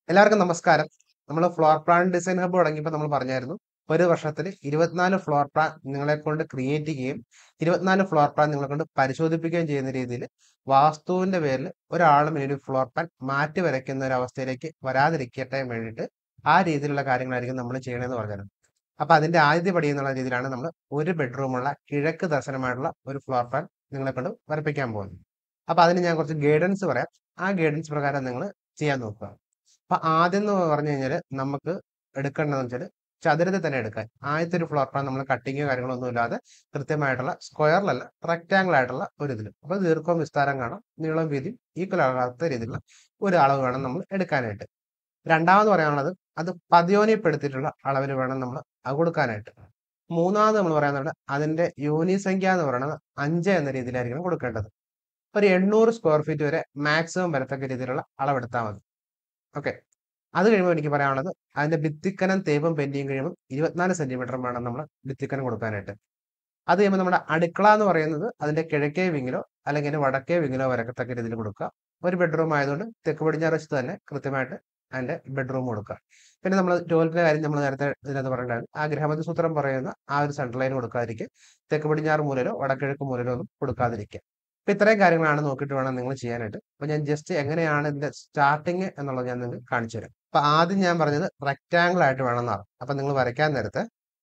എല്ലാവർക്കും നമസ്കാരം നമ്മൾ ഫ്ലോർ പ്ലാൻ ഡിസൈൻ ഹബ്ബ് തുടങ്ങിയപ്പോൾ നമ്മൾ പറഞ്ഞായിരുന്നു ഒരു വർഷത്തിൽ ഇരുപത്തിനാല് ഫ്ലോർ പ്ലാൻ നിങ്ങളെ കൊണ്ട് ക്രിയേറ്റ് ചെയ്യുകയും ഇരുപത്തിനാല് ഫ്ലോർ പ്ലാൻ നിങ്ങളെ കൊണ്ട് പരിശോധിപ്പിക്കുകയും ചെയ്യുന്ന രീതിയിൽ വാസ്തുവിന്റെ പേരിൽ ഒരാളും ഇനി ഒരു ഫ്ലോർ പ്ലാൻ മാറ്റി വരയ്ക്കുന്ന ഒരു അവസ്ഥയിലേക്ക് വരാതിരിക്കട്ടെ വേണ്ടിയിട്ട് ആ രീതിയിലുള്ള കാര്യങ്ങളായിരിക്കും നമ്മൾ ചെയ്യണമെന്ന് പറഞ്ഞത് അപ്പൊ അതിന്റെ ആദ്യ പടി എന്നുള്ള രീതിയിലാണ് നമ്മൾ ഒരു ബെഡ്റൂമുള്ള കിഴക്ക് ദർശനമായിട്ടുള്ള ഒരു ഫ്ലോർ പ്ലാൻ നിങ്ങളെ കൊണ്ട് വരപ്പിക്കാൻ പോകുന്നത് അപ്പൊ അതിന് ഞാൻ കുറച്ച് ഗൈഡൻസ് പറയാം ആ ഗൈഡൻസ് പ്രകാരം നിങ്ങൾ ചെയ്യാൻ നോക്കുക അപ്പൊ ആദ്യം എന്ന് പറഞ്ഞു കഴിഞ്ഞാൽ നമുക്ക് എടുക്കേണ്ടതെന്ന് വെച്ചാൽ ചതുരത്തിൽ തന്നെ എടുക്കാൻ ആദ്യത്തെ ഒരു ഫ്ലോർ പ്ലാൻ നമ്മൾ കട്ടിങ്ങോ കാര്യങ്ങളോ ഒന്നും ഇല്ലാതെ കൃത്യമായിട്ടുള്ള സ്ക്വയറിലല്ല റെക്റ്റാങ്കിൾ ആയിട്ടുള്ള ഒരു ഇതിൽ അപ്പൊ ദീർഘവും വിസ്താരം കാണാം നീളം വീതിയും ഈക്വൽ ആകാത്ത രീതിയിലുള്ള ഒരു അളവ് വേണം നമ്മൾ എടുക്കാനായിട്ട് രണ്ടാമത് പറയാനുള്ളത് അത് പതിയോനിപ്പെടുത്തിയിട്ടുള്ള അളവിൽ വേണം നമ്മൾ അത് കൊടുക്കാനായിട്ട് മൂന്നാമത് നമ്മൾ പറയാന്നുള്ളത് അതിന്റെ യോനി സംഖ്യ എന്ന് പറയുന്നത് അഞ്ച് എന്ന രീതിയിലായിരിക്കണം കൊടുക്കേണ്ടത് ഒരു എണ്ണൂറ് സ്ക്വയർ ഫീറ്റ് വരെ മാക്സിമം വരത്തക്ക രീതിയിലുള്ള അളവെടുത്താൽ മതി ഓക്കെ അത് കഴിയുമ്പോൾ എനിക്ക് പറയാനുള്ളത് അതിന്റെ ഭിത്തിക്കനം തേപ്പും പെയിന്റിയും കഴിയുമ്പോൾ ഇരുപത്തിനാല് സെന്റിമീറ്റർ വേണം നമ്മൾ ഭിത്തിക്കനം കൊടുക്കാനായിട്ട് അത് കഴിയുമ്പോൾ നമ്മുടെ അടുക്കള എന്ന് പറയുന്നത് അതിന്റെ കിഴക്കേ വിങ്ങിലോ അല്ലെങ്കിൽ അതിന്റെ വടക്കേ വിങ്ങിലോ വരക്കത്തക്ക രീതിയിൽ കൊടുക്കുക ഒരു ബെഡ്റൂം ആയതുകൊണ്ട് തെക്ക് പടിഞ്ഞാറ് വശത്ത് തന്നെ കൃത്യമായിട്ട് അതിന്റെ ബെഡ്റൂം കൊടുക്കുക പിന്നെ നമ്മൾ ടോയ്ലറ്റിന്റെ കാര്യം നമ്മൾ നേരത്തെ ഇതിനകത്ത് പറഞ്ഞിട്ടുണ്ടായിരുന്നു ആ ഗ്രഹമതി സൂത്രം പറയുന്ന ആ ഒരു സെൻട്രൽ ലൈൻ കൊടുക്കാതിരിക്കുക തെക്ക് പടിഞ്ഞാറ് മൂലയിലോ വടക്കിഴക്ക് മൂലയിലോ ഒന്നും കൊടുക്കാതിരിക്കുക അപ്പൊ ഇത്രയും കാര്യങ്ങളാണ് നോക്കിയിട്ട് വേണം നിങ്ങൾ ചെയ്യാനായിട്ട് അപ്പൊ ഞാൻ ജസ്റ്റ് എങ്ങനെയാണ് ഇതിന്റെ സ്റ്റാർട്ടിങ് എന്നുള്ളത് ഞാൻ നിങ്ങൾക്ക് കാണിച്ചു തരാം അപ്പൊ ആദ്യം ഞാൻ പറഞ്ഞത് റെക്റ്റാങ്കിൾ ആയിട്ട് വേണം എന്നാണ് അപ്പൊ നിങ്ങൾ വരയ്ക്കാൻ നേരത്തെ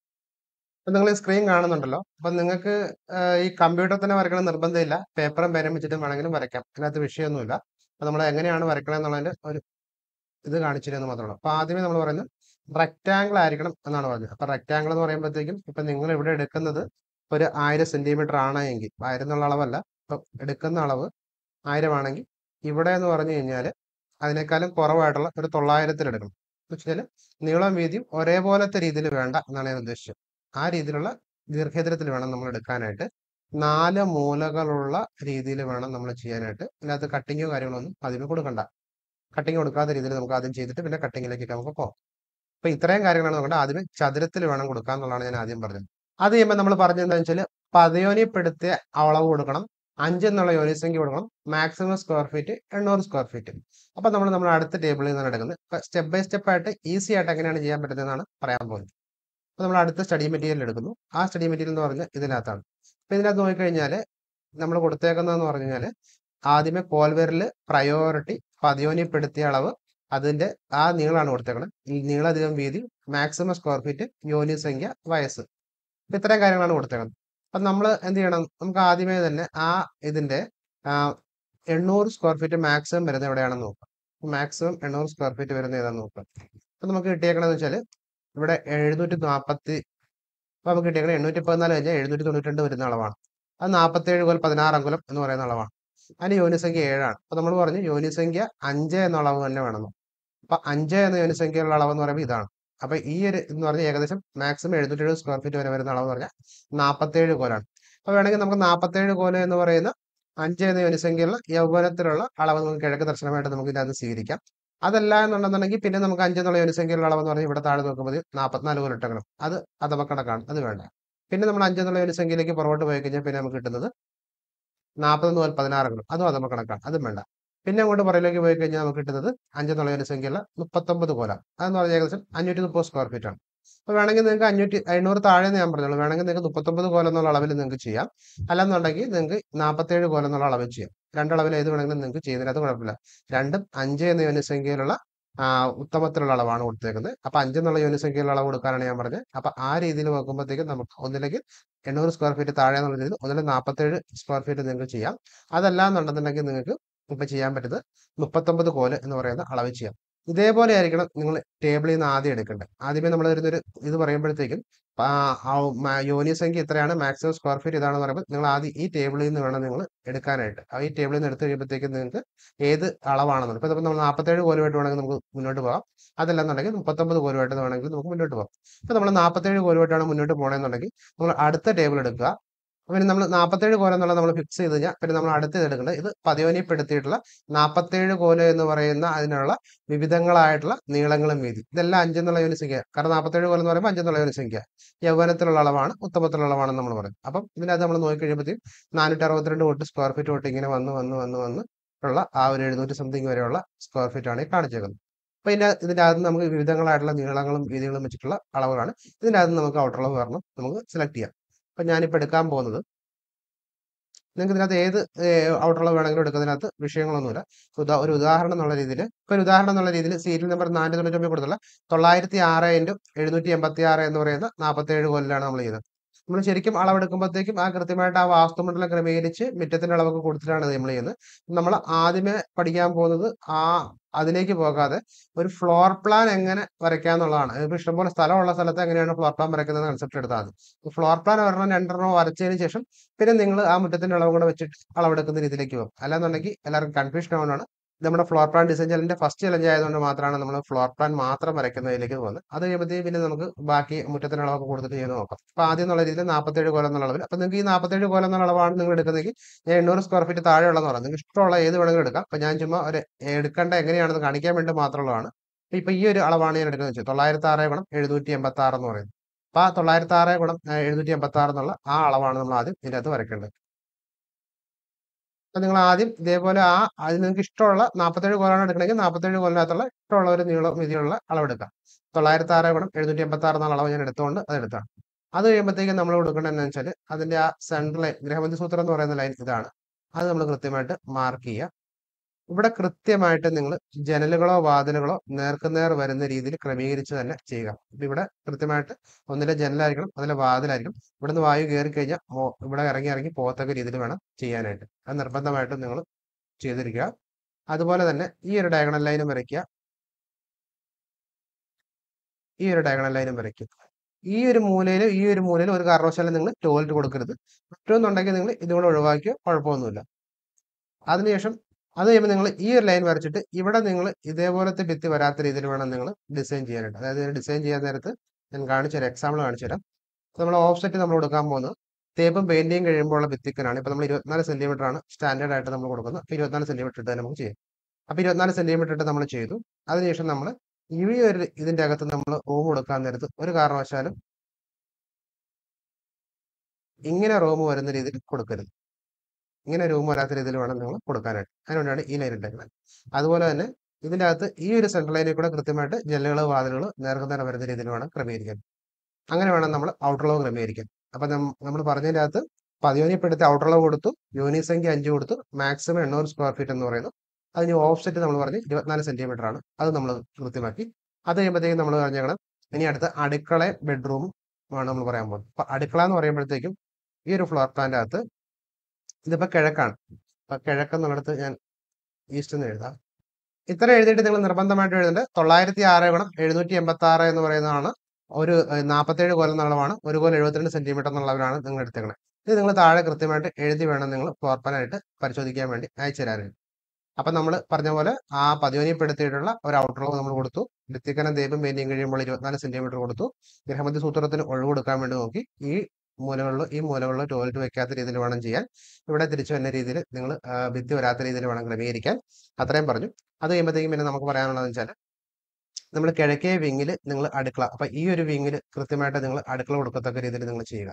അപ്പൊ നിങ്ങൾ സ്ക്രീൻ കാണുന്നുണ്ടല്ലോ അപ്പൊ നിങ്ങൾക്ക് ഈ കമ്പ്യൂട്ടർ തന്നെ വരയ്ക്കണം നിർബന്ധമില്ല പേപ്പറും പേരും വെച്ചിട്ട് വേണമെങ്കിലും വരയ്ക്കാം അതിനകത്ത് വിഷയമൊന്നുമില്ല അപ്പൊ നമ്മൾ എങ്ങനെയാണ് വരയ്ക്കണം എന്നുള്ളതിന്റെ ഒരു ഇത് കാണിച്ചു തരുന്നത് മാത്രമേ ഉള്ളൂ അപ്പൊ ആദ്യമേ നമ്മൾ പറയുന്നത് റെക്റ്റാങ്കിൾ ആയിരിക്കണം എന്നാണ് പറഞ്ഞത് അപ്പൊ റെക്റ്റാങ്കിൾ എന്ന് പറയുമ്പോഴത്തേക്കും ഇപ്പൊ നിങ്ങൾ ഇവിടെ എടുക്കുന്നത് ഒരു ആയിരം സെന്റിമീറ്റർ ആണ് എങ്കിൽ ആയിരം എന്നുള്ള അളവല്ല ഇപ്പൊ എടുക്കുന്ന അളവ് ആയിരം ആണെങ്കിൽ ഇവിടെ എന്ന് പറഞ്ഞു കഴിഞ്ഞാൽ അതിനേക്കാളും കുറവായിട്ടുള്ള ഒരു തൊള്ളായിരത്തിൽ എടുക്കണം എന്ന് വെച്ചാൽ നീളം വീതിയും ഒരേപോലത്തെ രീതിയിൽ വേണ്ട എന്നാണ് ഞാൻ ഉദ്ദേശിച്ചത് ആ രീതിയിലുള്ള ദീർഘചതുരത്തിൽ വേണം നമ്മൾ എടുക്കാനായിട്ട് നാല് മൂലകളുള്ള രീതിയിൽ വേണം നമ്മൾ ചെയ്യാനായിട്ട് അതിനകത്ത് കട്ടിങ്ങോ കാര്യങ്ങളോ ഒന്നും അതിന് കൊടുക്കണ്ട കട്ടിങ് കൊടുക്കാത്ത രീതിയിൽ നമുക്ക് ആദ്യം ചെയ്തിട്ട് പിന്നെ കട്ടിങ്ങിലേക്ക് നമുക്ക് പോകാം അപ്പൊ ഇത്രയും കാര്യങ്ങളാണ് നോക്കേണ്ടത് ആദ്യമേ ചതുരത്തിൽ വേണം കൊടുക്കുക എന്നുള്ളതാണ് ഞാൻ ആദ്യം പറഞ്ഞത് അത് ചെയ്യുമ്പോൾ നമ്മൾ പറഞ്ഞതെന്ന് വെച്ചാൽ പതയോനിപ്പെടുത്തിയ അളവ് കൊടുക്കണം അഞ്ച് എന്നുള്ള യൂണിറ്റ് സംഖ്യ കൊടുക്കണം മാക്സിമം സ്ക്വയർ ഫീറ്റ് എണ്ണൂറ് സ്ക്വയർ ഫീറ്റ് അപ്പൊ നമ്മൾ നമ്മൾ അടുത്ത ടേബിളിൽ നിന്നാണ് എടുക്കുന്നത് സ്റ്റെപ്പ് ബൈ സ്റ്റെപ്പ് ആയിട്ട് ഈസി ആയിട്ട് എങ്ങനെയാണ് ചെയ്യാൻ പറ്റുന്നതെന്നാണ് പറയാൻ പോകുന്നത് അപ്പൊ നമ്മൾ അടുത്ത സ്റ്റഡി മെറ്റീരിയൽ എടുക്കുന്നു ആ സ്റ്റഡി മെറ്റീരിയൽ എന്ന് പറഞ്ഞാൽ ഇതിനകത്താണ് അപ്പൊ ഇതിനകത്ത് നോക്കിക്കഴിഞ്ഞാൽ നമ്മൾ കൊടുത്തേക്കുന്നതെന്ന് പറഞ്ഞു കഴിഞ്ഞാൽ ആദ്യമേ കോൽവെറിൽ പ്രയോറിറ്റി പതിയോനിപ്പെടുത്തിയ അളവ് അതിന്റെ ആ നീളമാണ് കൊടുത്തേക്കുന്നത് ഈ നീളധികം വീതി മാക്സിമം സ്ക്വയർ ഫീറ്റ് യോനി സംഖ്യ വയസ്സ് അപ്പൊ ഇത്രയും കാര്യങ്ങളാണ് കൊടുത്തേക്കുന്നത് അപ്പൊ നമ്മൾ എന്ത് ചെയ്യണം നമുക്ക് ആദ്യമേ തന്നെ ആ ഇതിന്റെ എണ്ണൂറ് സ്ക്വയർ ഫീറ്റ് മാക്സിമം വരുന്നത് എവിടെയാണെന്ന് നോക്കാം മാക്സിമം എണ്ണൂറ് സ്ക്വയർ ഫീറ്റ് വരുന്നത് ഏതാണെന്ന് നോക്കാം അപ്പൊ നമുക്ക് കിട്ടിയേക്കണെന്ന് വെച്ചാൽ ഇവിടെ എഴുന്നൂറ്റി നാൽപ്പത്തി അപ്പൊ നമുക്ക് കിട്ടിയേക്കണത് എണ്ണൂറ്റി പതിനാല് കഴിഞ്ഞാൽ എഴുന്നൂറ്റി തൊണ്ണൂറ്റി രണ്ട് വരുന്ന അളവാണ് അത് നാൽപ്പത്തേഴ് കോൽ പതിനാറ് അങ്കുലം എന്ന് പറയുന്ന അളവാണ് അതിന് യോനിസംഖ്യ ഏഴാണ് അപ്പൊ നമ്മൾ പറഞ്ഞു യോനിസംഖ്യ അഞ്ച് എന്ന അളവ് തന്നെ വേണം അപ്പൊ അഞ്ച് എന്ന യോനിസംഖ്യയുള്ള അളവ് എന്ന് പറയുമ്പോൾ ഇതാണ് അപ്പൊ ഈ ഒരു എന്ന് പറഞ്ഞാൽ ഏകദേശം മാക്സിമം എഴുന്നൂറ്റി എഴുപത് സ്ക്വയർ ഫീറ്റ് വരെ വരുന്ന അളവ് എന്ന് പറഞ്ഞാൽ നാൽപ്പത്തേഴ് കോലാണ് അപ്പൊ വേണമെങ്കിൽ നമുക്ക് നാൽപ്പത്തേഴ് കോല എന്ന് പറയുന്ന അഞ്ച് എന്ന യോനിസംഖ്യയുള്ള യൗവനത്തിലുള്ള അളവ് നമുക്ക് കിഴക്ക് ദർശനമായിട്ട് നമുക്ക് ഇതിനകത്ത് സ്വീകരിക്കാം അതല്ല എന്നുണ്ടെന്നുണ്ടെങ്കിൽ പിന്നെ നമുക്ക് അഞ്ച് എന്നുള്ള യോനിസംഖ്യയുള്ള അളവ് എന്ന് പറഞ്ഞാൽ ഇവിടെ താഴെ നോക്കുമ്പോൾ നാൽപ്പത്തിനാല് കോലിട്ടക്കണം അത് അഥവാ കണക്കാണ് അത് വേണ്ട പിന്നെ നമ്മൾ അഞ്ച് എന്നുള്ള യോനിസംഖ്യയിലേക്ക് പുറകോട്ട് പോയി കഴിഞ്ഞാൽ പിന്നെ നമുക്ക് കിട്ടുന്നത് നാൽപ്പത്തൊന്ന് മുതൽ പതിനാറെണ്ണം അതും അതമ്മ കണക്കാണ് അതും വേണ്ട പിന്നെ അങ്ങോട്ട് പുറകിലേക്ക് പോയി കഴിഞ്ഞാൽ നമുക്ക് കിട്ടുന്നത് അഞ്ചെന്നുള്ള ഒരു സംഖ്യയുള്ള മുപ്പത്തൊമ്പത് കോല അതെന്ന് പറഞ്ഞാൽ ഏകദേശം അഞ്ഞൂറ്റി മുപ്പത് സ്ക്വയർ ഫീറ്റ് ആണ് അപ്പോൾ വേണമെങ്കിൽ നിങ്ങൾക്ക് അഞ്ഞൂറ്റി എണ്ണൂറ് താഴെ ഞാൻ പറഞ്ഞോളൂ വേണമെങ്കിൽ നിങ്ങൾക്ക് മുപ്പത്തൊമ്പത് കോല എന്നുള്ള അളവിൽ നിങ്ങൾക്ക് ചെയ്യാം അല്ലെന്നുണ്ടെങ്കിൽ നിങ്ങൾക്ക് നാൽപ്പത്തേഴ് കോല എന്നുള്ള അളവിൽ ചെയ്യാം രണ്ടളവിൽ ഏത് വേണമെങ്കിലും നിങ്ങൾക്ക് ചെയ്യുന്നതിനകത്ത് കുഴപ്പമില്ല രണ്ടും അഞ്ച് എന്ന യൂണിറ്റ് സംഖ്യയിലുള്ള ഉത്തമത്തിലുള്ള അളവാണ് കൊടുത്തേക്കുന്നത് അപ്പൊ അഞ്ച് എന്നുള്ള യൂണിറ്റ് സംഖ്യയിലുള്ള അളവ് കൊടുക്കാനാണ് ഞാൻ പറഞ്ഞത് അപ്പൊ ആ രീതിയിൽ നോക്കുമ്പോഴത്തേക്കും നമുക്ക് ഒന്നിലേക്ക് എണ്ണൂറ് സ്ക്വയർ ഫീറ്റ് താഴെ എന്നുള്ള രീതിയിൽ ഒന്നിൽ നാൽപ്പത്തേഴ് സ്ക്വയർ ഫീറ്റ് നിങ്ങൾക്ക് ചെയ്യാം അതല്ല എന്നുണ്ടെന്നുണ്ടെങ്കിൽ നിങ്ങൾക്ക് ഇപ്പൊ ചെയ്യാൻ പറ്റുന്നത് മുപ്പത്തൊമ്പത് കോല് എന്ന് പറയുന്ന അളവ് ചെയ്യാം ഇതേപോലെ ആയിരിക്കണം നിങ്ങൾ ടേബിളിൽ നിന്ന് ആദ്യം എടുക്കേണ്ടത് ആദ്യമേ നമ്മൾ വരുന്നൊരു ഇത് പറയുമ്പോഴത്തേക്കും യോനി സംഖ്യ ഇത്രയാണ് മാക്സിമം സ്ക്വയർ ഫീറ്റ് ഇതാണെന്ന് പറയുമ്പോൾ നിങ്ങൾ ആദ്യം ഈ ടേബിളിൽ നിന്ന് വേണം നിങ്ങൾ എടുക്കാനായിട്ട് ആ ഈ ടേബിളിൽ നിന്ന് എടുത്തു കഴിയുമ്പോഴത്തേക്കും നിങ്ങൾക്ക് ഏത് അളവാണെന്നുള്ളത് ഇപ്പൊ നമ്മൾ നാൽപ്പത്തേഴ് കോലുമായിട്ട് വേണമെങ്കിൽ നമുക്ക് മുന്നോട്ട് പോകാം അതല്ലെന്നുണ്ടെങ്കിൽ മുപ്പത്തൊമ്പത് കോലുമായിട്ട് വേണമെങ്കിൽ നമുക്ക് മുന്നോട്ട് പോകാം ഇപ്പൊ നമ്മൾ നാൽപ്പത്തേഴ് കോലുമായിട്ടാണ് മുന്നോട്ട് പോകണമെന്നുണ്ടെങ്കിൽ നമ്മൾ അടുത്ത ടേബിൾ എടുക്കുക പിന്നെ നമ്മൾ നാൽപ്പത്തേഴ് കോല എന്നുള്ളത് നമ്മൾ ഫിക്സ് ചെയ്ത് കഴിഞ്ഞാൽ പിന്നെ നമ്മൾ അടുത്ത് എടുക്കേണ്ടത് ഇത് പതിവനിപ്പെടുത്തിയിട്ടുള്ള നാൽപ്പത്തേഴ് കോല എന്ന് പറയുന്ന അതിനുള്ള വിവിധങ്ങളായിട്ടുള്ള നീളങ്ങളും വീതി ഇതെല്ലാം അഞ്ചെന്നുള്ള യൂണിറ്റ് സംഖ്യ കാരണം നാൽപ്പത്തേഴ് കോല എന്ന് പറയുമ്പോൾ അഞ്ചെന്നുള്ള യൂണിറ്റ് സംഖ്യ യൗവനത്തിലുള്ള അളവാണ് ഉത്തമത്തിലുള്ള അളവാണെന്ന് നമ്മൾ പറയും അപ്പം ഇതിനകത്ത് നമ്മൾ നോക്കി കഴിയുമ്പോഴത്തേക്കും നാനൂറ്റി അറുപത്തിരണ്ട് തൊട്ട് സ്ക്വയർ ഫീറ്റ് തൊട്ട് ഇങ്ങനെ വന്ന് വന്ന് വന്ന് വന്ന് ഉള്ള ആ ഒരു എഴുന്നൂറ്റി സംതിങ് വരെയുള്ള സ്ക്വയർ ഫീറ്റ് ആണ് ഈ കാണിച്ചേക്കുന്നത് അപ്പോൾ ഇതിൻ്റെ ഇതിൻ്റെ അകത്ത് നമുക്ക് വിവിധങ്ങളായിട്ടുള്ള നീളങ്ങളും വീതികളും വെച്ചിട്ടുള്ള അളവുകളാണ് ഇതിൻ്റെ അകത്ത് നമുക്ക് ഔട്ടർ അളവ് കാരണം നമുക്ക് സെലക്ട് ചെയ്യാം അപ്പോൾ ഞാനിപ്പോൾ എടുക്കാൻ പോകുന്നത് നിങ്ങൾക്ക് ഇതിനകത്ത് ഏത് ഔട്ടർ അളവ് വേണമെങ്കിലും എടുക്കുന്നതിനകത്ത് വിഷയങ്ങളൊന്നുമില്ല ഉദാ ഒരു ഉദാഹരണം എന്നുള്ള രീതിയിൽ ഇപ്പോൾ ഒരു ഉദാഹരണം എന്നുള്ള രീതിയിൽ സീരിയൽ നമ്പർ നാനൂറ്റി തൊണ്ണൂറ്റി കൊടുത്തുള്ള തൊള്ളായിരത്തി ആറ് ഇൻറ്റു എഴുന്നൂറ്റി എൺപത്തി ആറ് എന്ന് പറയുന്ന നാൽപ്പത്തേഴ് കൊല്ലാണ് നമ്മൾ ചെയ്തത് നമ്മൾ ശരിക്കും അളവെടുക്കുമ്പോഴത്തേക്കും ആ കൃത്യമായിട്ട് ആ വാസ്തുമണ്ഡലം ക്രമീകരിച്ച് മുറ്റത്തിന്റെ അളവൊക്കെ കൊടുത്തിട്ടാണ് നമ്മൾ ചെയ്യുന്നത് നമ്മൾ ആദ്യമേ പഠിക്കാൻ പോകുന്നത് ആ അതിലേക്ക് പോകാതെ ഒരു ഫ്ലോർ പ്ലാൻ എങ്ങനെ വരയ്ക്കാന്നുള്ളതാണ് ഇപ്പൊ ഇഷ്ടംപോലെ സ്ഥലമുള്ള സ്ഥലത്ത് എങ്ങനെയാണ് ഫ്ലോർ പ്ലാൻ വരയ്ക്കുന്നത് കൺസെപ്റ്റ് എടുത്താൽ മതി ഫ്ലോർ പ്ലാൻ ഒരെണ്ണം രണ്ടെണ്ണം വരച്ചതിന് ശേഷം പിന്നെ നിങ്ങൾ ആ മുറ്റത്തിന്റെ അളവ് കൂടെ വെച്ചിട്ട് അളവെടുക്കുന്ന രീതിയിലേക്ക് പോകും അല്ലാന്നുണ്ടെങ്കിൽ എല്ലാവർക്കും കൺഫ്യൂഷൻ ആവുന്നതാണ് നമ്മുടെ ഫ്ലോർ പ്ലാൻ ഡിസൈൻ ചലഞ്ചിന്റെ ഫസ്റ്റ് ചലഞ്ച് ആയതുകൊണ്ട് മാത്രമാണ് നമ്മൾ ഫ്ലോർ പ്ലാൻ മാത്രം വരയ്ക്കുന്നതിലേക്ക് പോകുന്നത് അത് കഴിയുമ്പോഴത്തേക്ക് പിന്നെ നമുക്ക് ബാക്കി മുറ്റത്തിന് അളവൊക്കെ കൊടുത്തിട്ട് ചെയ്ത് നോക്കാം അപ്പൊ ആദ്യം എന്നുള്ള രീതിയിൽ നാൽപ്പത്തേഴ് കോലം എന്നുള്ള അളവിൽ അപ്പൊ നിങ്ങൾക്ക് ഈ നാൽപ്പത്തേഴ് കോലം എന്നുള്ള അളവാണ് നിങ്ങൾ എടുക്കുന്നതെങ്കിൽ ഞാൻ എണ്ണൂറ് സ്ക്വയർ ഫീറ്റ് താഴെയുള്ളതെന്ന് പറയാം നിങ്ങൾക്ക് ഇഷ്ടമുള്ള ഏത് വേണമെങ്കിലും എടുക്കാം അപ്പൊ ഞാൻ ചുമ്മാ ഒരു എടുക്കേണ്ട എങ്ങനെയാണെന്ന് കാണിക്കാൻ വേണ്ടി മാത്രമുള്ളതാണ് ഇപ്പൊ ഈ ഒരു അളവാണ് ഞാൻ എടുക്കുന്നത് വെച്ചാൽ തൊള്ളായിരത്തി ആറ് ഗുണം എഴുന്നൂറ്റി എൺപത്തി ആറ് എന്ന് പറയുന്നത് അപ്പൊ ആ തൊള്ളായിരത്തി ആറ് ഗുണം എഴുന്നൂറ്റി എൺപത്തി ആറ് എന്നുള്ള ആ അളവാണ് നമ്മൾ ആദ്യം ഇതിൻ്റെ അകത്ത് വരയ്ക്കേണ്ടത് അപ്പൊ നിങ്ങൾ ആദ്യം ഇതേപോലെ ആ അതിന് നിങ്ങൾക്ക് ഇഷ്ടമുള്ള നാൽപ്പത്തേഴ് കോലാണ് എടുക്കണമെങ്കിൽ നാൽപ്പത്തേഴ് കോലിനകത്തുള്ള ഇഷ്ടമുള്ള ഒരു നീളം വീതിയുള്ള അളവെടുക്കാം തൊള്ളായിരത്തി ആറ് ഗുണം എഴുന്നൂറ്റി എൺപത്തി ആറ് എന്നുള്ള അളവ് ഞാൻ എടുത്തുകൊണ്ട് അത് എടുത്താണ് അത് കഴിയുമ്പോഴത്തേക്കും നമ്മൾ കൊടുക്കേണ്ടത് എന്താണെന്ന് വെച്ചാൽ അതിന്റെ ആ സെൻട്രൽ ലൈൻ ഗ്രഹബന്ധി സൂത്രം എന്ന് പറയുന്ന ലൈൻ ഇതാണ് അത് നമ്മൾ കൃത്യമായിട്ട് മാർക്ക് ചെയ്യുക ഇവിടെ കൃത്യമായിട്ട് നിങ്ങൾ ജനലുകളോ വാതിലുകളോ നേർക്കുനേർ വരുന്ന രീതിയിൽ ക്രമീകരിച്ച് തന്നെ ചെയ്യുക ഇപ്പൊ ഇവിടെ കൃത്യമായിട്ട് ഒന്നിലെ ജനലായിരിക്കണം അതിലെ വാതിലായിരിക്കണം ഇവിടുന്ന് വായു കയറി കഴിഞ്ഞാൽ ഇവിടെ ഇറങ്ങി ഇറങ്ങി പോകത്തക്ക രീതിയിൽ വേണം ചെയ്യാനായിട്ട് അത് നിർബന്ധമായിട്ടും നിങ്ങൾ ചെയ്തിരിക്കുക അതുപോലെ തന്നെ ഈ ഒരു ഡയഗണൽ ലൈനും വരയ്ക്കുക ഈ ഒരു ഡയഗണൽ ലൈനും വരയ്ക്കുക ഈ ഒരു മൂലയിലും ഈ ഒരു മൂലയിലും ഒരു കാരണവശാലും നിങ്ങൾ ടോയ്ലറ്റ് കൊടുക്കരുത് മറ്റൊന്നുണ്ടെങ്കിൽ നിങ്ങൾ ഇതുകൂടെ ഒഴിവാക്കിയോ കുഴപ്പമൊന്നുമില്ല അതിനുശേഷം അത് കഴിയുമ്പോൾ നിങ്ങൾ ഈ ഒരു ലൈൻ വരച്ചിട്ട് ഇവിടെ നിങ്ങൾ ഇതേപോലത്തെ ഭിത്തി വരാത്ത രീതിയിൽ വേണം നിങ്ങൾ ഡിസൈൻ ചെയ്യാനായിട്ട് അതായത് ഡിസൈൻ ചെയ്യാൻ നേരത്ത് ഞാൻ കാണിച്ചു തരാം എക്സാമ്പിൾ കാണിച്ചു തരാം നമ്മൾ ഓഫ്സെറ്റ് നമ്മൾ കൊടുക്കാൻ പോകുന്നത് തേപ്പും പെയിന്റിങ് കഴിയുമ്പോഴുള്ള ഭിത്തിക്കനാണ് ഇപ്പൊ നമ്മൾ ഇരുപത്തിനാല് സെന്റിമീറ്റർ ആണ് സ്റ്റാൻഡേർഡ് ആയിട്ട് നമ്മൾ കൊടുക്കുന്നത് അപ്പൊ ഇരുപത്തിനാല് സെന്റിമീറ്റർ ഇട്ട് നമുക്ക് ചെയ്യാം അപ്പൊ ഇരുപത്തിനാല് സെന്റിമീറ്റർ ഇട്ട് നമ്മൾ ചെയ്തു അതിനുശേഷം നമ്മൾ ഈ ഒരു ഇതിന്റെ അകത്ത് നമ്മൾ റൂം കൊടുക്കാൻ നേരത്ത് ഒരു കാരണവശാലും ഇങ്ങനെ റൂം വരുന്ന രീതിയിൽ കൊടുക്കരുത് ഇങ്ങനെ റൂം വരാത്ത രീതിയിൽ വേണം നിങ്ങൾ കൊടുക്കാനായിട്ട് അതിനുകൊണ്ടാണ് ഈ ലൈൻ ഇട്ടേക്കുന്നത് അതുപോലെ തന്നെ ഇതിന്റെ അകത്ത് ഈ ഒരു സെൻട്രൽ ലൈനിൽ കൂടെ കൃത്യമായിട്ട് ജനലുകൾ വാതിലുകൾ നേർക്കുനേരം വരുന്ന രീതിയിൽ വേണം ക്രമീകരിക്കാൻ അങ്ങനെ വേണം നമ്മൾ ഔട്ടർ ലോ ക്രമീകരിക്കാൻ അപ്പൊ നമ്മൾ പറഞ്ഞതിന്റെ അകത്ത് പതിയോനിപ്പെടുത്തി ഔട്ടർ ലോ കൊടുത്തു യൂണിറ്റ് സംഖ്യ അഞ്ച് കൊടുത്തു മാക്സിമം എണ്ണൂറ് സ്ക്വയർ ഫീറ്റ് എന്ന് പറയുന്നു അതിന് ഓഫ്സെറ്റ് നമ്മൾ പറഞ്ഞ് ഇരുപത്തിനാല് സെന്റിമീറ്റർ ആണ് അത് നമ്മൾ കൃത്യമാക്കി അത് കഴിയുമ്പോഴത്തേക്കും നമ്മൾ പറഞ്ഞേക്കണം ഇനി അടുത്ത അടുക്കള ബെഡ്റൂമും ആണ് നമ്മൾ പറയാൻ പോകുന്നത് അപ്പൊ അടുക്കള എന്ന് പറയുമ്പോഴത്തേക്കും ഈ ഒരു ഫ്ലോർ പ്ലാന്റെ അകത്ത് ഇതിപ്പോ കിഴക്കാണ് അപ്പൊ കിഴക്കെന്നുള്ളിടത്ത് ഞാൻ ഈസ്റ്റ് എന്ന് എഴുതാം ഇത്ര എഴുതിയിട്ട് നിങ്ങൾ നിർബന്ധമായിട്ട് എഴുതേണ്ടത് തൊള്ളായിരത്തി ആറ് ഗുണം എഴുന്നൂറ്റി എൺപത്തി ആറ് എന്ന് പറയുന്നതാണ് ഒരു നാൽപ്പത്തേഴ് കോലം എന്നുള്ളതാണ് ഒരു കോലം എഴുപത്തിരണ്ട് സെന്റിമീറ്റർ എന്നുള്ളവരാണ് നിങ്ങൾ എടുത്തേക്കുന്നത് ഇത് നിങ്ങൾ താഴെ കൃത്യമായിട്ട് എഴുതി വേണം നിങ്ങൾ ഫ്ലോർ പ്ലാനായിട്ട് പരിശോധിക്കാൻ വേണ്ടി അയച്ചു തരാനായിട്ട് അപ്പൊ നമ്മൾ പറഞ്ഞ പോലെ ആ പതിവനിപ്പെടുത്തിയിട്ടുള്ള ഒരു ഔട്ടർ ലോ നമ്മൾ കൊടുത്തു ഭിത്തിക്കനം ദീപം പെയിന്റിങ് കഴിയുമ്പോൾ ഇരുപത്തിനാല് സെന്റിമീറ്റർ കൊടുത്തു ഗ്രഹമതി സൂത്രത്തിന് ഒഴിവ് കൊടുക്കാൻ വേണ്ടി നോക്കി ഈ മൂലകളിൽ ഈ മൂലകളിൽ ടോയ്ലറ്റ് വെക്കാത്ത രീതിയിൽ വേണം ചെയ്യാൻ ഇവിടെ തിരിച്ചു വരുന്ന രീതിയിൽ നിങ്ങൾ ഭിത്തി വരാത്ത രീതിയിൽ വേണം ക്രമീകരിക്കാൻ അത്രയും പറഞ്ഞു അത് കഴിയുമ്പോഴത്തേക്കും പിന്നെ നമുക്ക് പറയാനുള്ളതെന്ന് വെച്ചാൽ നമ്മൾ കിഴക്കേ വിങ്ങിൽ നിങ്ങൾ അടുക്കള അപ്പൊ ഈ ഒരു വിങ്ങിൽ കൃത്യമായിട്ട് നിങ്ങൾ അടുക്കള കൊടുക്കത്തക്ക രീതിയിൽ നിങ്ങൾ ചെയ്യുക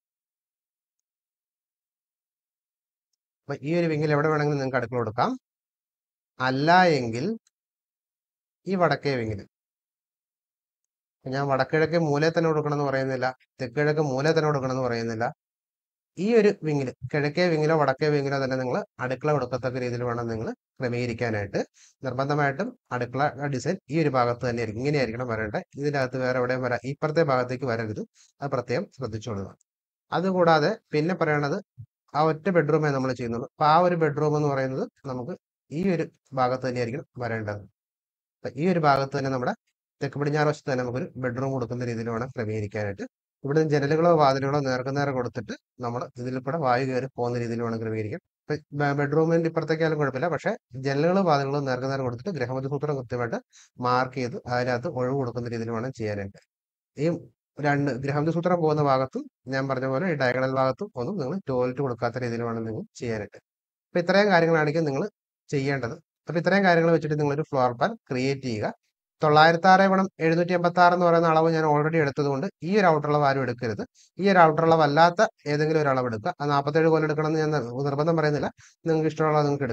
അപ്പൊ ഈ ഒരു വിങ്ങിൽ എവിടെ വേണമെങ്കിലും നിങ്ങൾക്ക് അടുക്കള കൊടുക്കാം അല്ല എങ്കിൽ ഈ വടക്കേ വിങ്ങിൽ ഞാൻ വടക്കിഴക്ക് മൂലയിൽ തന്നെ കൊടുക്കണം എന്ന് പറയുന്നില്ല തെക്കിഴക്ക് മൂലയിൽ തന്നെ കൊടുക്കണം എന്ന് പറയുന്നില്ല ഈ ഒരു വിങ്ങിൽ കിഴക്കേ വിങ്ങിലോ വടക്കേ വിങ്ങിലോ തന്നെ നിങ്ങൾ അടുക്കള കൊടുക്കത്തക്ക രീതിയിൽ വേണം നിങ്ങൾ ക്രമീകരിക്കാനായിട്ട് നിർബന്ധമായിട്ടും അടുക്കള ഡിസൈൻ ഈ ഒരു ഭാഗത്ത് തന്നെ ആയിരിക്കും ഇങ്ങനെയായിരിക്കണം വരേണ്ടത് ഇതിൻ്റെ അകത്ത് വേറെ എവിടെയും വരാം ഇപ്പുറത്തെ ഭാഗത്തേക്ക് വരരുത് അത് പ്രത്യേകം ശ്രദ്ധിച്ചോളുക അതുകൂടാതെ പിന്നെ പറയണത് ആ ഒറ്റ ബെഡ്റൂമേ നമ്മൾ ചെയ്യുന്നുള്ളൂ അപ്പൊ ആ ഒരു ബെഡ്റൂം എന്ന് പറയുന്നത് നമുക്ക് ഈ ഒരു ഭാഗത്ത് തന്നെയായിരിക്കും വരേണ്ടത് അപ്പൊ ഈ ഒരു ഭാഗത്ത് തന്നെ നമ്മുടെ തെക്ക് പടിഞ്ഞാറ് വശത്ത് തന്നെ നമുക്കൊരു ബെഡ്റൂം കൊടുക്കുന്ന രീതിയിൽ വേണം ക്രമീകരിക്കാനായിട്ട് ഇവിടെ ജനലുകളോ വാതിലുകളോ നേർക്കുനേരെ കൊടുത്തിട്ട് നമ്മൾ ഇതിൽ കൂടെ വായു കയറി പോകുന്ന രീതിയിൽ വേണം ക്രമീകരിക്കാൻ ബെഡ്റൂമിന്റെ ഇപ്പുറത്തേക്കാലും കുഴപ്പമില്ല പക്ഷെ ജനലുകളോ വാതിലുകളോ നേർക്കുനേരെ കൊടുത്തിട്ട് ഗ്രഹമതി സൂത്രം കൃത്യമായിട്ട് മാർക്ക് ചെയ്ത് അതിനകത്ത് ഒഴിവ് കൊടുക്കുന്ന രീതിയിൽ വേണം ചെയ്യാനായിട്ട് ഈ രണ്ട് ഗ്രഹമതി സൂത്രം പോകുന്ന ഭാഗത്തും ഞാൻ പറഞ്ഞ പോലെ ഈ ഡയഗണൽ ഭാഗത്തും ഒന്നും നിങ്ങൾ ടോയ്ലറ്റ് കൊടുക്കാത്ത രീതിയിൽ വേണം നിങ്ങൾ ചെയ്യാനായിട്ട് അപ്പൊ ഇത്രയും കാര്യങ്ങളാണെങ്കിൽ നിങ്ങൾ ചെയ്യേണ്ടത് അപ്പൊ ഇത്രയും കാര്യങ്ങൾ വെച്ചിട്ട് നിങ്ങൾ ഒരു ഫ്ലോർ പ്ലാൻ ക്രിയേറ്റ് ചെയ്യുക തൊള്ളായിരത്തി ആറ് ഗുണം എഴുന്നൂറ്റി എൺപത്തി ആറ് എന്ന് പറയുന്ന അളവ് ഞാൻ ഓൾറെഡി എടുത്തതുകൊണ്ട് ഈ ഒരു ഔട്ടർ അളവ് ആരും എടുക്കരുത് ഈ ഒരു ഔട്ടർ അളവ് അല്ലാത്ത ഏതെങ്കിലും ഒരു അളവ് എടുക്കുക അത് നാൽപ്പത്തേഴ് കൊല്ലം എടുക്കണം എന്ന് ഞാൻ നിർബന്ധം പറയുന്നില്ല നിങ്ങൾക്ക് ഇഷ്ടമുള്ള നിങ്ങൾക്ക് എടുക്കാം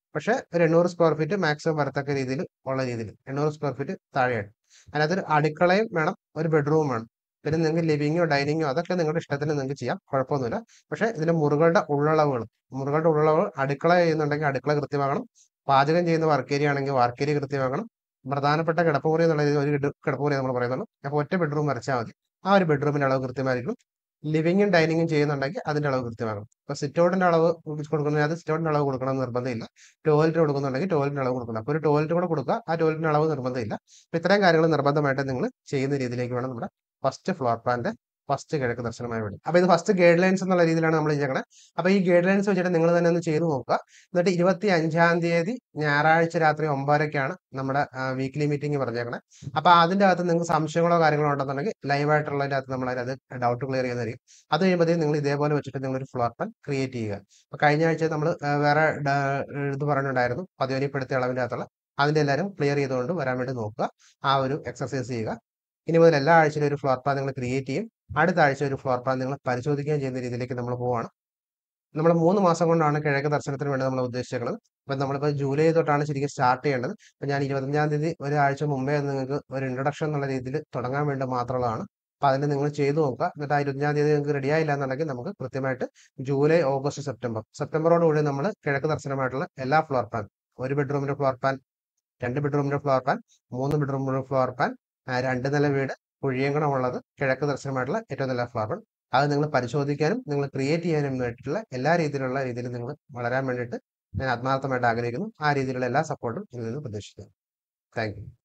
പക്ഷെ ഒരു എണ്ണൂറ് സ്ക്വയർ ഫീറ്റ് മാക്സിമം വരത്തക്ക രീതിയിൽ ഉള്ള രീതിയിൽ എണ്ണൂറ് സ്ക്വയർ ഫീറ്റ് താഴെയാണ് അതിനകത്ത് ഒരു അടുക്കളയും വേണം ഒരു ബെഡ്റൂം വേണം പിന്നെ നിങ്ങൾക്ക് ലിവിങ്ങോ ഡൈനിങ്ങോ അതൊക്കെ നിങ്ങളുടെ ഇഷ്ടത്തിന് നിങ്ങൾക്ക് ചെയ്യാം കുഴപ്പമൊന്നുമില്ല പക്ഷെ ഇതിന്റെ മുറികളുടെ ഉള്ളളവുകൾ മുറികളുടെ ഉള്ളളവ് അടുക്കള ചെയ്യുന്നുണ്ടെങ്കിൽ അടുക്കള കൃത്യമാകണം പാചകം ചെയ്യുന്ന വർക്ക് ഏരിയ ആണെങ്കിൽ വർക്ക് ഏരിയ കൃത്യമാകണം പ്രധാനപ്പെട്ട കിടപ്പുമുറി എന്നുള്ള രീതിയിൽ ഒരു കിട- കിടപ്പുമുറി നമ്മൾ പറയുന്നുള്ളൂ അപ്പോൾ ഒറ്റ ബെഡ്റൂം വരച്ചാൽ മതി ആ ഒരു ബെഡ്റൂമിന്റെ അളവ് കൃത്യമായിരിക്കും ലിവിങ്ങും ഡൈനിങ്ങും ചെയ്യുന്നുണ്ടെങ്കിൽ അതിന്റെ അളവ് കൃത്യമാകണം ഇപ്പൊ സിറ്റൗട്ടിന്റെ അളവ് കൊടുക്കുന്നത് അത് സിറ്റൗട്ടിന്റെ അളവ് കൊടുക്കണം എന്ന് നിർബന്ധമില്ല ടോയ്ലറ്റ് കൊടുക്കുന്നുണ്ടെങ്കിൽ ടോയ്ലറ്റിന്റെ അളവ് കൊടുക്കണം അപ്പോൾ ഒരു ടോയ്ലറ്റ് കൂടെ കൊടുക്കുക ആ ടോയ്ലറ്റിന്റെ അളവ് നിർബന്ധമില്ല അപ്പൊ ഇത്രയും കാര്യങ്ങൾ നിർബന്ധമായിട്ട് നിങ്ങൾ ചെയ്യുന്ന രീതിയിലേക്ക് വേണം നമ്മുടെ ഫസ്റ്റ് ഫ്ലോർ പ്ലാന്റെ ഫസ്റ്റ് കിഴക്ക് ദർശനമായി വേണ്ടി അപ്പൊ ഇത് ഫസ്റ്റ് ഗൈഡ് ലൈൻസ് എന്നുള്ള രീതിയിലാണ് നമ്മൾ ചെയ്യണത് അപ്പൊ ഈ ഗൈഡ് ലൈൻസ് വെച്ചിട്ട് നിങ്ങൾ തന്നെ ഒന്ന് ചെയ്ത് നോക്കുക എന്നിട്ട് ഇരുപത്തി അഞ്ചാം തീയതി ഞായറാഴ്ച രാത്രി ഒമ്പതരക്കാണ് നമ്മുടെ വീക്ക്ലി മീറ്റിംഗ് പറഞ്ഞേക്കണേ അപ്പൊ അതിന്റെ അകത്ത് നിങ്ങൾക്ക് സംശയങ്ങളോ കാര്യങ്ങളോ ഉണ്ടെന്നുണ്ടെങ്കിൽ ലൈവ് ആയിട്ടുള്ളതിന്റെ അകത്ത് നമ്മൾ അത് ഡൗട്ട് ക്ലിയർ ചെയ്യുന്നതായിരിക്കും അത് കഴിയുമ്പോഴത്തേക്കും നിങ്ങൾ ഇതേപോലെ വെച്ചിട്ട് നിങ്ങൾ ഒരു ഫ്ലോർ പ്ലാൻ ക്രിയേറ്റ് ചെയ്യുക അപ്പൊ കഴിഞ്ഞ ആഴ്ച നമ്മൾ വേറെ ഡ- ഇത് പറഞ്ഞിട്ടുണ്ടായിരുന്നു പതിവനിപ്പെടുത്തിയ അളവിന്റെ അകത്തുള്ള അതിന്റെ എല്ലാവരും ക്ലിയർ ചെയ്തുകൊണ്ട് വരാൻ വേണ്ടി നോക്കുക ആ ഒരു എക്സസൈസ് ചെയ്യുക ഇനി മുതൽ എല്ലാ ആഴ്ചയിലും ഒരു ഫ്ലോർ പ്ലാൻ നിങ്ങൾ ക്രിയേറ്റ് ചെയ്യും അടുത്ത ആഴ്ച ഒരു ഫ്ലോർ പ്ലാൻ നിങ്ങൾ പരിശോധിക്കുകയും ചെയ്യുന്ന രീതിയിലേക്ക് നമ്മൾ പോവാണ് നമ്മൾ മൂന്ന് മാസം കൊണ്ടാണ് കിഴക്ക് ദർശനത്തിന് വേണ്ടി നമ്മൾ ഉദ്ദേശിക്കുന്നത് അപ്പൊ നമ്മളിപ്പോൾ ജൂലൈ തൊട്ടാണ് ശരിക്കും സ്റ്റാർട്ട് ചെയ്യേണ്ടത് അപ്പൊ ഞാൻ ഇരുപത്തഞ്ചാം തീയതി ഒരാഴ്ച മുമ്പേ നിങ്ങൾക്ക് ഒരു ഇൻട്രൊഡക്ഷൻ എന്നുള്ള രീതിയിൽ തുടങ്ങാൻ വേണ്ടി മാത്രമുള്ളതാണ് അപ്പൊ അതിന് നിങ്ങൾ ചെയ്തു നോക്കുക എന്നിട്ട് ആ ഇരുപത്തഞ്ചാം തീയതി നിങ്ങൾക്ക് റെഡി ആയില്ല എന്നുണ്ടെങ്കിൽ നമുക്ക് കൃത്യമായിട്ട് ജൂലൈ ഓഗസ്റ്റ് സെപ്റ്റംബർ സെപ്റ്റംബറോട് കൂടി നമ്മൾ കിഴക്ക് ദർശനമായിട്ടുള്ള എല്ലാ ഫ്ലോർ പ്ലാൻ ഒരു ബെഡ്റൂമിന്റെ ഫ്ലോർ പ്ലാൻ രണ്ട് ബെഡ്റൂമിന്റെ ഫ്ലോർ പ്ലാൻ മൂന്ന് ബെഡ്റൂമിന്റെ ഫ്ലോർ പ്ലാൻ രണ്ട് നില വീട് കുഴിയങ്കണമുള്ളത് കിഴക്ക് ദർശനമായിട്ടുള്ള ഏറ്റവും നല്ല ഫ്ലോർ പ്ലാൻ അത് നിങ്ങൾ പരിശോധിക്കാനും നിങ്ങൾ ക്രിയേറ്റ് ചെയ്യാനും വേണ്ടിയിട്ടുള്ള എല്ലാ രീതിയിലുള്ള രീതിയിൽ നിങ്ങൾ വളരാൻ വേണ്ടിയിട്ട് ഞാൻ ആത്മാർത്ഥമായിട്ട് ആഗ്രഹിക്കുന്നു ആ രീതിയിലുള്ള എല്ലാ സപ്പോർട്ടും ഇതിൽ നിന്ന് പ്രതീക്ഷിക്കുന്നു താങ്ക് യു